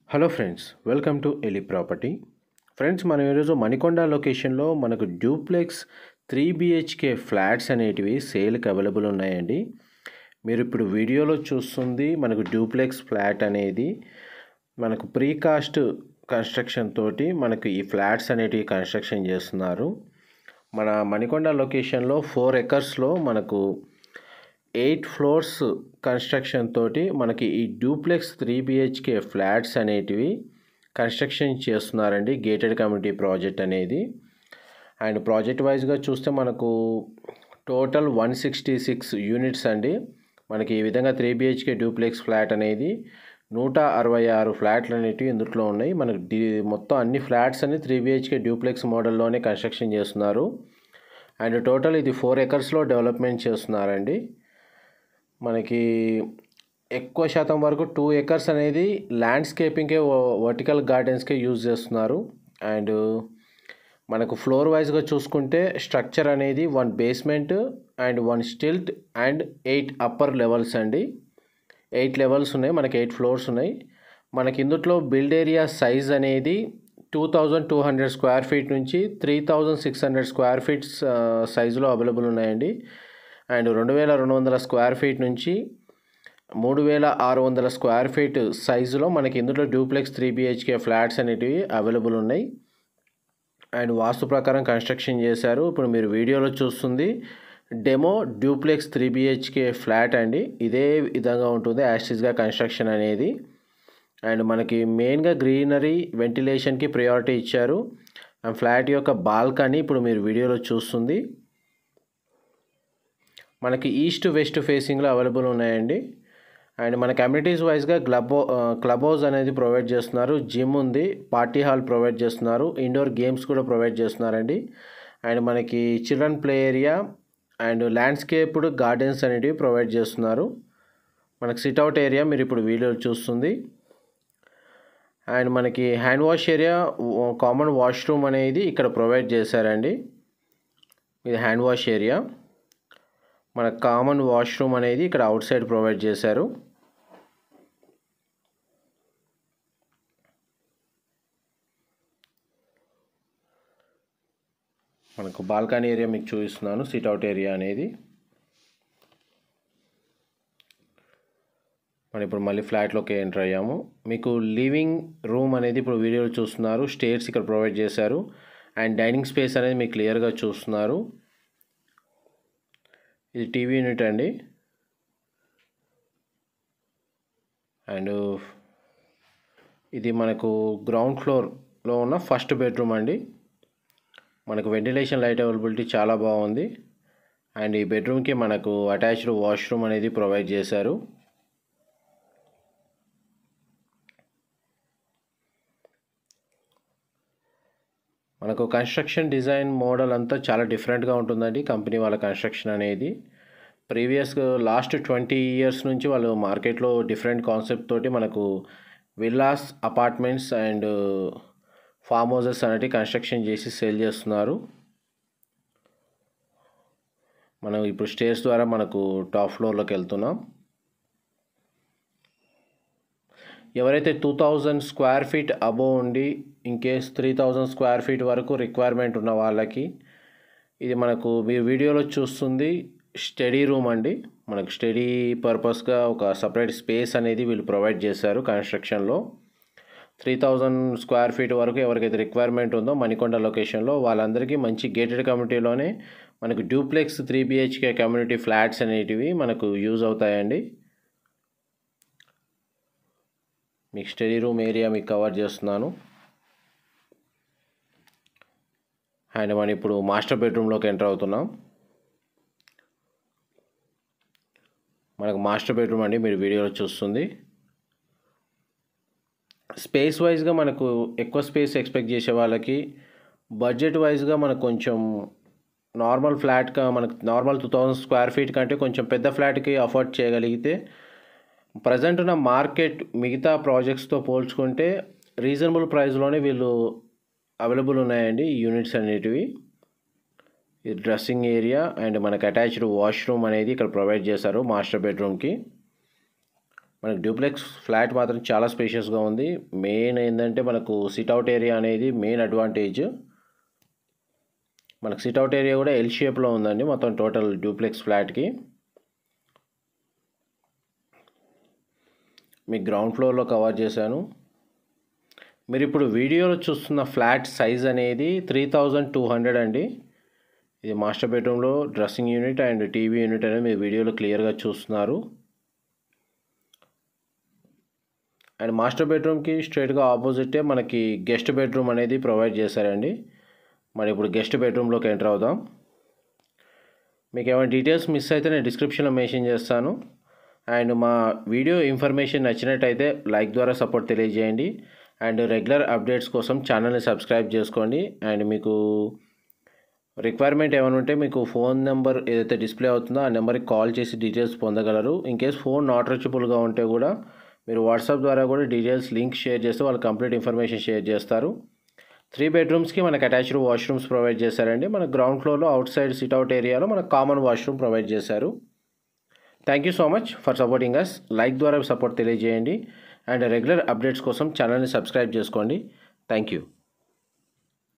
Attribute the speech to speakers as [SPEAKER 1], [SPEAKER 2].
[SPEAKER 1] hello friends welcome to ఎలి property friends మనం ఈరోజు మణికొండ లొకేషన్లో మనకు డూప్లెక్స్ త్రీ బిహెచ్కే ఫ్లాట్స్ అనేటివి సేల్కి అవైలబుల్ ఉన్నాయండి మీరు ఇప్పుడు వీడియోలో చూస్తుంది మనకు డూప్లెక్స్ ఫ్లాట్ అనేది మనకు ప్రీ కాస్ట్ కన్స్ట్రక్షన్ తోటి మనకు ఈ ఫ్లాట్స్ అనేటివి కన్స్ట్రక్షన్ చేస్తున్నారు మన మణికొండ లొకేషన్లో ఫోర్ ఎకర్స్లో మనకు ఎయిట్ ఫ్లోర్స్ కన్స్ట్రక్షన్ తోటి మనకి ఈ డూప్లెక్స్ త్రీ బిహెచ్కే ఫ్లాట్స్ అనేటివి కన్స్ట్రక్షన్ చేస్తున్నారండి గేటెడ్ కమ్యూనిటీ ప్రాజెక్ట్ అనేది అండ్ ప్రాజెక్ట్ వైజ్గా చూస్తే మనకు total one sixty six units అండి మనకి ఈ విధంగా త్రీ బిహెచ్కే డూప్లెక్స్ ఫ్లాట్ అనేది నూట అరవై ఆరు ఫ్లాట్లు అనేటివి ఇందులో ఉన్నాయి మనకు డి మొత్తం అన్ని ఫ్లాట్స్ అన్ని త్రీ బిహెచ్కే డూప్లెక్స్ మోడల్లోనే కన్స్ట్రక్షన్ చేస్తున్నారు అండ్ టోటల్ ఇది ఫోర్ ఎకర్స్లో డెవలప్మెంట్ చేస్తున్నారండి మనకి ఎక్కువ శాతం వరకు టూ ఎకర్స్ అనేది ల్యాండ్స్కేపింగ్కే వర్టికల్ గార్డెన్స్కే యూజ్ చేస్తున్నారు అండ్ మనకు ఫ్లోర్ వైజ్గా చూసుకుంటే స్ట్రక్చర్ అనేది one basement and one stilt and eight upper levels అండి ఎయిట్ లెవెల్స్ ఉన్నాయి మనకి ఎయిట్ ఫ్లోర్స్ ఉన్నాయి మనకి ఇందులో బిల్డ్ ఏరియా సైజ్ అనేది two thousand two hundred square feet నుంచి three thousand six hundred square feets సైజులో అవైలబుల్ ఉన్నాయండి అండ్ రెండు వేల రెండు వందల స్క్వేర్ ఫీట్ నుంచి మూడు వేల ఆరు వందల స్క్వేర్ ఫీట్ సైజులో మనకి ఇందులో డూప్లెక్స్ త్రీ బిహెచ్కే ఫ్లాట్స్ అనేటివి అవైలబుల్ ఉన్నాయి అండ్ వాస్తు ప్రకారం కన్స్ట్రక్షన్ చేశారు ఇప్పుడు మీరు వీడియోలో చూస్తుంది demo duplex three BHK flat అండి ఇదే విధంగా ఉంటుంది యాస్టిస్గా కన్స్ట్రక్షన్ అనేది అండ్ మనకి మెయిన్గా గ్రీనరీ వెంటిలేషన్కి ప్రయారిటీ ఇచ్చారు అండ్ ఫ్లాట్ యొక్క బాల్కనీ ఇప్పుడు మీరు వీడియోలో చూస్తుంది మనకి ఈస్ట్ వెస్ట్ ఫేసింగ్లో అవైలబుల్ ఉన్నాయండి అండ్ మన కమ్యూనిటీస్ వైజ్గా క్లబ్ క్లబ్ హౌస్ అనేది ప్రొవైడ్ చేస్తున్నారు జిమ్ ఉంది పార్టీ హాల్ ప్రొవైడ్ చేస్తున్నారు ఇండోర్ గేమ్స్ కూడా ప్రొవైడ్ చేస్తున్నారండి అండ్ మనకి children play area and landscaped gardens అనేటివి ప్రొవైడ్ చేస్తున్నారు మనకి సిట్అవుట్ ఏరియా మీరు ఇప్పుడు వీడియో చూస్తుంది అండ్ మనకి hand wash area common washroom అనేది ఇక్కడ ప్రొవైడ్ చేశారండి ఇది హ్యాండ్ వాష్ ఏరియా మన కామన్ వాష్రూమ్ అనేది ఇక్కడ అవుట్ సైడ్ ప్రొవైడ్ చేశారు మనకు బాల్కనీ ఏరియా మీకు చూపిస్తున్నాను సిట్అవుట్ ఏరియా అనేది మనం ఇప్పుడు మళ్ళీ ఫ్లాట్లోకి ఎంటర్ అయ్యాము మీకు లివింగ్ రూమ్ అనేది ఇప్పుడు వీడియోలో చూస్తున్నారు స్టేర్స్ ఇక్కడ ప్రొవైడ్ చేశారు అండ్ డైనింగ్ స్పేస్ అనేది మీకు క్లియర్గా చూస్తున్నారు ఇది టీవీ యూనిట్ అండి అండ్ ఇది మనకు గ్రౌండ్ ఫ్లోర్లో ఉన్న ఫస్ట్ బెడ్రూమ్ అండి మనకు వెంటిలేషన్ లైట్ అవైలబిలిటీ చాలా బాగుంది అండ్ ఈ బెడ్రూమ్కి మనకు అటాచ్డ్ వాష్రూమ్ అనేది ప్రొవైడ్ చేశారు మనకు కన్స్ట్రక్షన్ డిజైన్ మోడల్ అంతా చాలా డిఫరెంట్గా ఉంటుందండి కంపెనీ వాళ్ళ కన్స్ట్రక్షన్ అనేది ప్రీవియస్ లాస్ట్ ట్వంటీ ఇయర్స్ నుంచి వాళ్ళు మార్కెట్లో డిఫరెంట్ కాన్సెప్ట్ తోటి మనకు villas apartments and farm houses అనేవి కన్స్ట్రక్షన్ చేసి సేల్ చేస్తున్నారు మనం ఇప్పుడు స్టేర్స్ ద్వారా మనకు టాప్ ఫ్లోర్లోకి వెళ్తున్నాం ఎవరైతే two thousand square feet above ఉండి in case three thousand square feet వరకు రిక్వైర్మెంట్ ఉన్న వాళ్ళకి ఇది మనకు మీరు వీడియోలో చూస్తుంది స్టడీ రూమ్ అండి మనకు స్టడీ పర్పస్గా ఒక సపరేట్ స్పేస్ అనేది వీళ్ళు ప్రొవైడ్ చేశారు కన్స్ట్రక్షన్లో త్రీ థౌజండ్ స్క్వేర్ ఫీట్ వరకు ఎవరికైతే రిక్వైర్మెంట్ ఉందో మణికొండ లొకేషన్లో వాళ్ళందరికీ మంచి గేటెడ్ కమ్యూనిటీలోనే మనకు duplex three BHK community flats అనేటివి మనకు యూజ్ అవుతాయండి మీకు స్టడీ రూమ్ ఏరియా మీకు కవర్ చేస్తున్నాను అండ్ మనం ఇప్పుడు మాస్టర్ బెడ్రూమ్లోకి ఎంటర్ అవుతున్నాం మనకు మాస్టర్ బెడ్రూమ్ అండి మీరు వీడియోలో చూస్తుంది స్పేస్ వైజ్గా మనకు ఎక్కువ స్పేస్ ఎక్స్పెక్ట్ చేసే వాళ్ళకి బడ్జెట్ వైజ్గా మనకు కొంచెం నార్మల్ ఫ్లాట్గా మనకు normal two thousand square feet కంటే కొంచెం పెద్ద ఫ్లాట్కి అఫోర్డ్ చేయగలిగితే ప్రజెంట్ ఉన్న మార్కెట్ మిగతా ప్రాజెక్ట్స్తో పోల్చుకుంటే రీజనబుల్ ప్రైస్లోనే వీళ్ళు అవైలబుల్ ఉన్నాయండి ఈ యూనిట్స్ అనేటివి ఈ డ్రెస్సింగ్ ఏరియా అండ్ మనకు అటాచ్డ్ వాష్రూమ్ అనేది ఇక్కడ ప్రొవైడ్ చేశారు మాస్టర్ బెడ్రూమ్కి మనకు డ్యూప్లెక్స్ ఫ్లాట్ మాత్రం చాలా స్పేషియస్గా ఉంది మెయిన్ ఏంటంటే మనకు సిట్అవుట్ ఏరియా అనేది మెయిన్ అడ్వాంటేజ్ మనకు సిట్అవుట్ ఏరియా కూడా ఎల్ షేప్లో ఉందండి మొత్తం టోటల్ డ్యూప్లెక్స్ ఫ్లాట్కి మీ గ్రౌండ్ ఫ్లోర్లో కవర్ చేశాను మీరు ఇప్పుడు వీడియోలో చూస్తున్న ఫ్లాట్ సైజ్ అనేది త్రీ థౌజండ్ టూ హండ్రెడ్ అండి ఇది మాస్టర్ బెడ్రూమ్లో dressing unit and TV unit అనేది మీరు వీడియోలో క్లియర్గా చూస్తున్నారు అండ్ మాస్టర్ బెడ్రూమ్కి స్ట్రైట్గా ఆపోజిటే మనకి గెస్ట్ బెడ్రూమ్ అనేది ప్రొవైడ్ చేశారండి మరి ఇప్పుడు గెస్ట్ బెడ్రూమ్లోకి ఎంటర్ అవుదాం మీకు ఏమైనా డీటెయిల్స్ మిస్ అయితే నేను డిస్క్రిప్షన్లో మెన్షన్ చేస్తాను అండ్ మా వీడియో ఇన్ఫర్మేషన్ నచ్చినట్టయితే లైక్ ద్వారా సపోర్ట్ తెలియజేయండి అండ్ రెగ్యులర్ అప్డేట్స్ కోసం ఛానల్ని సబ్స్క్రైబ్ చేసుకోండి అండ్ మీకు రిక్వైర్మెంట్ ఏమైనా ఉంటే మీకు ఫోన్ నెంబర్ ఏదైతే డిస్ప్లే అవుతుందో ఆ నెంబర్కి కాల్ చేసి డీటెయిల్స్ పొందగలరు ఇన్ కేస్ ఫోన్ నాట్ రీచబుల్గా ఉంటే కూడా మీరు వాట్సాప్ ద్వారా కూడా డీటెయిల్స్ లింక్ షేర్ చేస్తే వాళ్ళు కంప్లీట్ ఇన్ఫర్మేషన్ షేర్ చేస్తారు త్రీ బెడ్రూమ్స్కి మనకు అటాచ్డ్ వాష్రూమ్స్ ప్రొవైడ్ చేశారండి మన గ్రౌండ్ ఫ్లోర్లో అవుట్ సైడ్ సిట్అవుట్ ఏరియాలో మనకు కామన్ వాష్రూమ్ ప్రొవైడ్ చేశారు thank you so much for supporting us like ద్వారా సపోర్ట్ తెలియజేయండి అండ్ రెగ్యులర్ అప్డేట్స్ కోసం ఛానల్ని సబ్స్క్రైబ్ చేసుకోండి థ్యాంక్ యూ